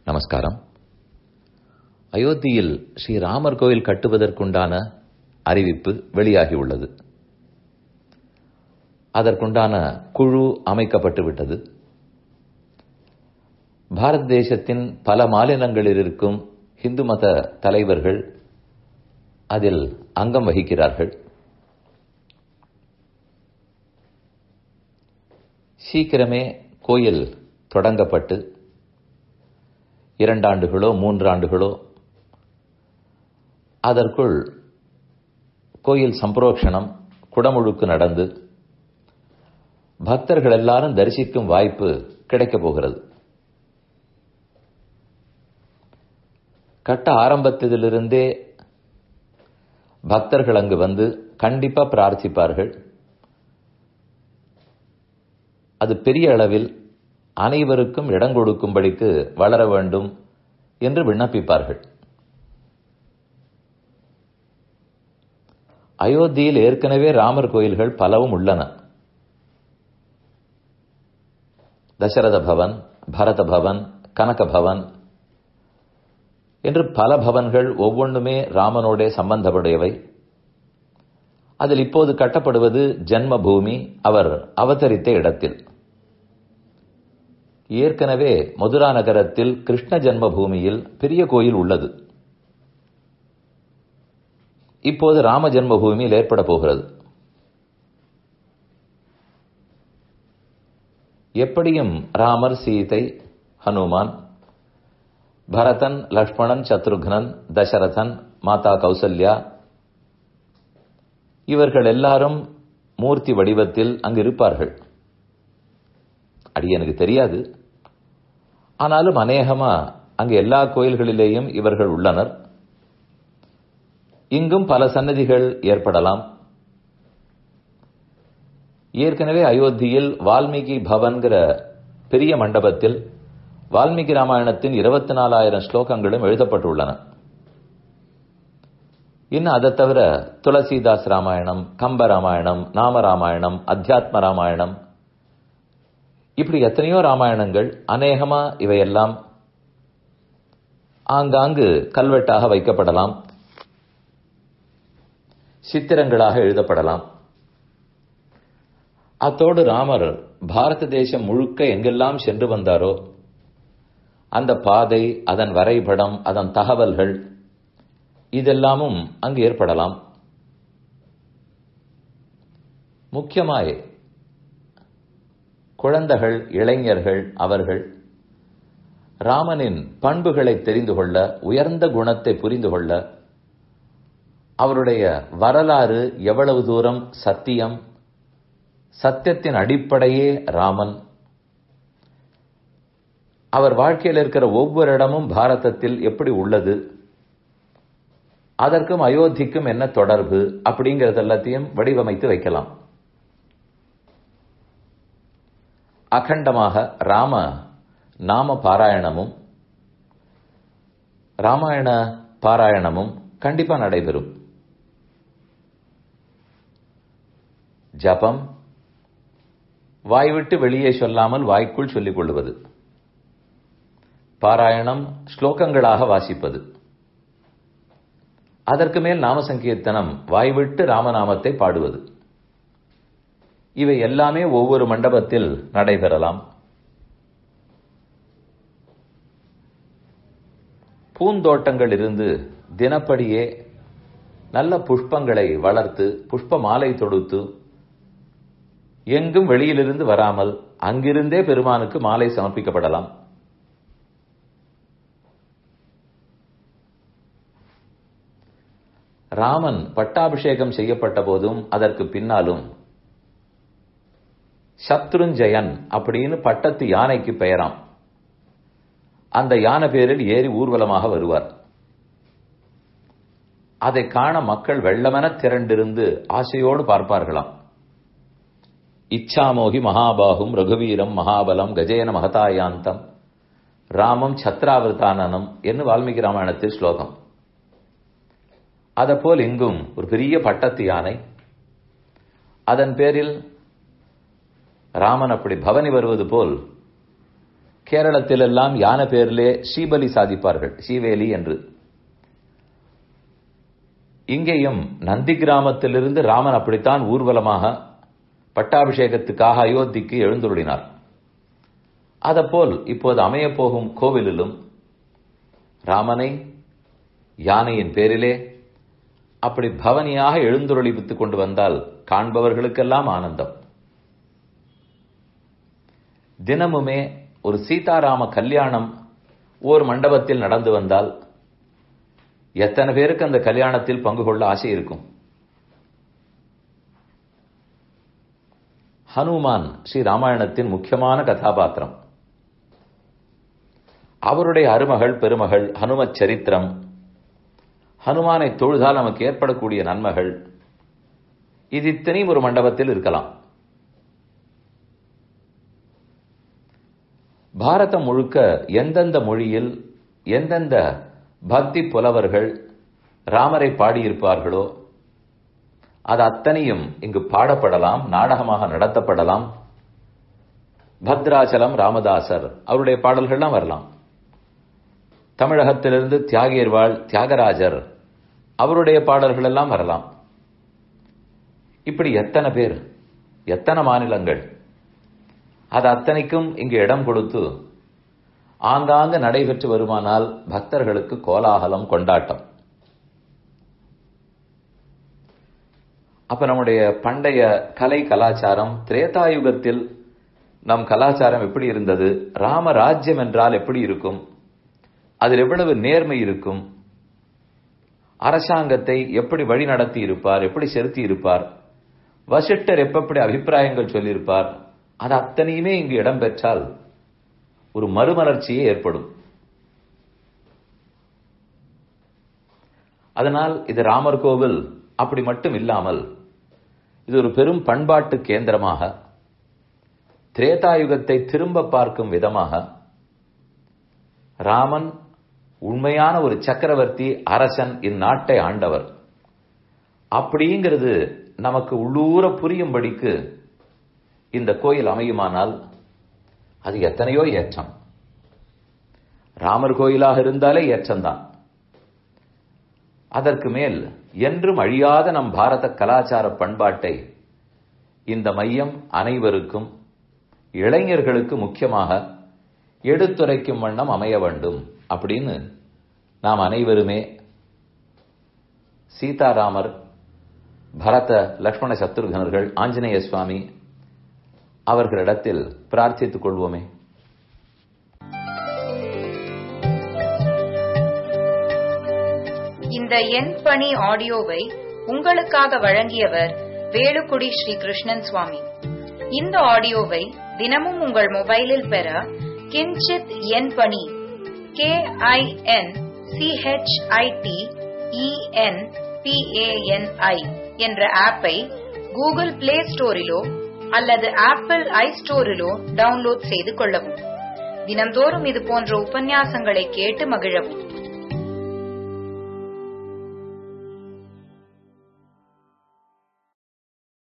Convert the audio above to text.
நமஸ்காரம் அயோத்தியில் ஸ்ரீராமர் கோயில் கட்டுவதற்குண்டான அறிவிப்பு வெளியாகியுள்ளது அதற்குண்டான குழு அமைக்கப்பட்டு விட்டது பாரத தேசத்தின் பல மாநிலங்களில் இருக்கும் இந்து மத தலைவர்கள் அதில் அங்கம் வகிக்கிறார்கள் சீக்கிரமே கோயில் தொடங்கப்பட்டு இரண்டாண்டுகளோ மூன்றாண்டுகளோ அதற்குள் கோயில் சம்பரோக்ஷணம் குடமுழுக்கு நடந்து பக்தர்கள் எல்லாரும் தரிசிக்கும் வாய்ப்பு கிடைக்கப் போகிறது கட்ட ஆரம்பத்திலிருந்தே பக்தர்கள் அங்கு வந்து கண்டிப்பா பிரார்த்திப்பார்கள் அது பெரிய அளவில் அனைவருக்கும் இடம் கொடுக்கும்படிக்கு வளர வேண்டும் என்று விண்ணப்பிப்பார்கள் அயோத்தியில் ஏற்கனவே ராமர் கோயில்கள் பலவும் உள்ளன தசரத பவன் பரத பவன் கனக பவன் என்று பல பவன்கள் ஒவ்வொன்றுமே ராமனோடே சம்பந்தப்படையவை அதில் இப்போது கட்டப்படுவது ஜென்ம பூமி அவர் அவதரித்த இடத்தில் ஏற்கனவே மதுரா நகரத்தில் கிருஷ்ண ஜென்ம பூமியில் பெரிய கோயில் உள்ளது இப்போது ராம ஜென்ம பூமியில் ஏற்பட போகிறது எப்படியும் ராமர் சீதை ஹனுமான் பரதன் லக்ஷ்மணன் சத்ருக்னன் தசரதன் மாதா கௌசல்யா இவர்கள் எல்லாரும் மூர்த்தி வடிவத்தில் அங்கு இருப்பார்கள் அடி எனக்கு தெரியாது ஆனாலும் அநேகமா அங்கு எல்லா கோயில்களிலேயும் இவர்கள் உள்ளனர் இங்கும் பல சன்னதிகள் ஏற்படலாம் ஏற்கனவே அயோத்தியில் வால்மீகி பவன்கிற பெரிய மண்டபத்தில் வால்மீகி ராமாயணத்தின் இருபத்தி நாலாயிரம் ஸ்லோகங்களும் எழுதப்பட்டுள்ளன இன்னும் அதை தவிர துளசிதாஸ் ராமாயணம் கம்ப ராமாயணம் நாம ராமாயணம் அத்தியாத்ம ராமாயணம் இப்படி எத்தனையோ ராமாயணங்கள் அநேகமா இவையெல்லாம் ஆங்காங்கு கல்வெட்டாக வைக்கப்படலாம் சித்திரங்களாக எழுதப்படலாம் அத்தோடு ராமர் பாரத தேசம் முழுக்க எங்கெல்லாம் சென்று வந்தாரோ அந்த பாதை அதன் வரைபடம் அதன் தகவல்கள் இதெல்லாமும் அங்கு ஏற்படலாம் முக்கியமாய் குழந்தைகள் இளைஞர்கள் அவர்கள் ராமனின் பண்புகளை தெரிந்து கொள்ள உயர்ந்த குணத்தை புரிந்து கொள்ள அவருடைய வரலாறு எவ்வளவு தூரம் சத்தியம் சத்தியத்தின் அடிப்படையே ராமன் அவர் வாழ்க்கையில் இருக்கிற ஒவ்வொரு இடமும் பாரதத்தில் எப்படி உள்ளது அதற்கும் அயோத்திக்கும் என்ன தொடர்பு அப்படிங்கறது எல்லாத்தையும் வடிவமைத்து வைக்கலாம் அகண்டமாக ராம நாம பாராயணமும் ராமாயண பாராயணமும் கண்டிப்பா நடைபெறும் ஜபம் வாய் விட்டு வெளியே சொல்லாமல் வாய்க்குள் சொல்லிக் கொள்வது பாராயணம் ஸ்லோகங்களாக வாசிப்பது அதற்கு மேல் நாம சங்கீர்த்தனம் வாய்விட்டு ராமநாமத்தை பாடுவது இவை எல்லாமே ஒவ்வொரு மண்டபத்தில் நடைபெறலாம் பூந்தோட்டங்கள் இருந்து தினப்படியே நல்ல புஷ்பங்களை வளர்த்து புஷ்ப மாலை தொடுத்து எங்கும் வெளியிலிருந்து வராமல் அங்கிருந்தே பெருமானுக்கு மாலை சமர்ப்பிக்கப்படலாம் ராமன் பட்டாபிஷேகம் செய்யப்பட்ட போதும் அதற்கு பின்னாலும் சத்ருஞ்சயன் அப்படின்னு பட்டத்து யானைக்கு பெயராம் அந்த யானை பேரில் ஏறி ஊர்வலமாக வருவார் அதை காண மக்கள் வெள்ளமென திரண்டிருந்து ஆசையோடு பார்ப்பார்களாம் இச்சாமோகி மகாபாகும் ரகுவீரம் மகாபலம் கஜேன மகதாயாந்தம் ராமம் சத்ராவர்தானனம் என்று வால்மீகி ராமாயணத்தில் ஸ்லோகம் போல் இங்கும் ஒரு பெரிய பட்டத்து யானை அதன் பேரில் ராமன் அப்படி பவனி வருவது போல் கேரளத்திலெல்லாம் யானை பேரிலே ஸ்ரீபலி சாதிப்பார்கள் ஸ்ரீவேலி என்று இங்கேயும் நந்தி கிராமத்திலிருந்து ராமன் அப்படித்தான் ஊர்வலமாக பட்டாபிஷேகத்துக்காக அயோத்திக்கு எழுந்துருளினார் அதப்போல் இப்போது அமையப் போகும் கோவிலிலும் ராமனை யானையின் பேரிலே அப்படி பவனியாக எழுந்துருளிவித்துக் கொண்டு வந்தால் காண்பவர்களுக்கெல்லாம் ஆனந்தம் தினமுமே ஒரு சீதாராம கல்யாணம் ஓர் மண்டபத்தில் நடந்து வந்தால் எத்தனை பேருக்கு அந்த கல்யாணத்தில் பங்கு கொள்ள ஆசை இருக்கும் ஹனுமான் ஸ்ரீ ராமாயணத்தின் முக்கியமான கதாபாத்திரம் அவருடைய அருமகள் பெருமகள் ஹனுமச் சரித்திரம் ஹனுமானை தொழுதால் நமக்கு ஏற்படக்கூடிய நன்மைகள் இது இத்தனையும் ஒரு மண்டபத்தில் இருக்கலாம் பாரதம் முழுக்க எந்தெந்த மொழியில் எந்தெந்த பக்தி புலவர்கள் ராமரை பாடியிருப்பார்களோ அது அத்தனையும் இங்கு பாடப்படலாம் நாடகமாக நடத்தப்படலாம் பத்ராச்சலம் ராமதாசர் அவருடைய பாடல்கள்லாம் வரலாம் தமிழகத்திலிருந்து தியாகியர்வாள் தியாகராஜர் அவருடைய பாடல்கள் எல்லாம் வரலாம் இப்படி எத்தனை பேர் எத்தனை மாநிலங்கள் அது அத்தனைக்கும் இங்கு இடம் கொடுத்து ஆங்காங்கு நடைபெற்று வருமானால் பக்தர்களுக்கு கோலாகலம் கொண்டாட்டம் அப்ப நம்முடைய பண்டைய கலை கலாச்சாரம் திரேதாயுகத்தில் நம் கலாச்சாரம் எப்படி இருந்தது ராம ராஜ்யம் என்றால் எப்படி இருக்கும் அதில் எவ்வளவு நேர்மை இருக்கும் அரசாங்கத்தை எப்படி வழி நடத்தி இருப்பார் எப்படி செலுத்தி இருப்பார் வசிட்டர் எப்படி அபிப்பிராயங்கள் சொல்லியிருப்பார் அது அத்தனையுமே இங்கு இடம்பெற்றால் ஒரு மறுமலர்ச்சியே ஏற்படும் அதனால் இது ராமர் கோவில் அப்படி மட்டும் இல்லாமல் இது ஒரு பெரும் பண்பாட்டு கேந்திரமாக திரேதாயுகத்தை திரும்ப பார்க்கும் விதமாக ராமன் உண்மையான ஒரு சக்கரவர்த்தி அரசன் இந்நாட்டை ஆண்டவர் அப்படிங்கிறது நமக்கு உள்ளூர புரியும்படிக்கு இந்த கோயில் அமையுமானால் அது எத்தனையோ ஏற்றம் ராமர் கோயிலாக இருந்தாலே ஏற்றம்தான் அதற்கு மேல் என்றும் அழியாத நம் பாரத கலாச்சார பண்பாட்டை இந்த மையம் அனைவருக்கும் இளைஞர்களுக்கு முக்கியமாக எடுத்துரைக்கும் வண்ணம் அமைய வேண்டும் அப்படின்னு நாம் அனைவருமே சீதாராமர் பரத லக்ஷ்மண சத்ருகனர்கள் ஆஞ்சநேய சுவாமி அவர்களிடத்தில் பிரார்த்தித்துக் கொள்வோமே இந்த எண் பணி ஆடியோவை உங்களுக்காக வழங்கியவர் வேலுக்குடி ஸ்ரீ கிருஷ்ணன் சுவாமி இந்த ஆடியோவை தினமும் உங்கள் மொபைலில் பெற கிஞ்சித் எண் பணி கே ஐ என் சிஹெச்ஐடி இஎன் பிஏஎன்ஐ என்ற ஆப்பை கூகுள் பிளே ஸ்டோரிலோ அல்லது ஆப்பிள் ஐ ஸ்டோரிலோ டவுன்லோட் செய்து கொள்ளவும் தினம்தோறும் இது போன்ற உபன்யாசங்களை கேட்டு மகிழவும்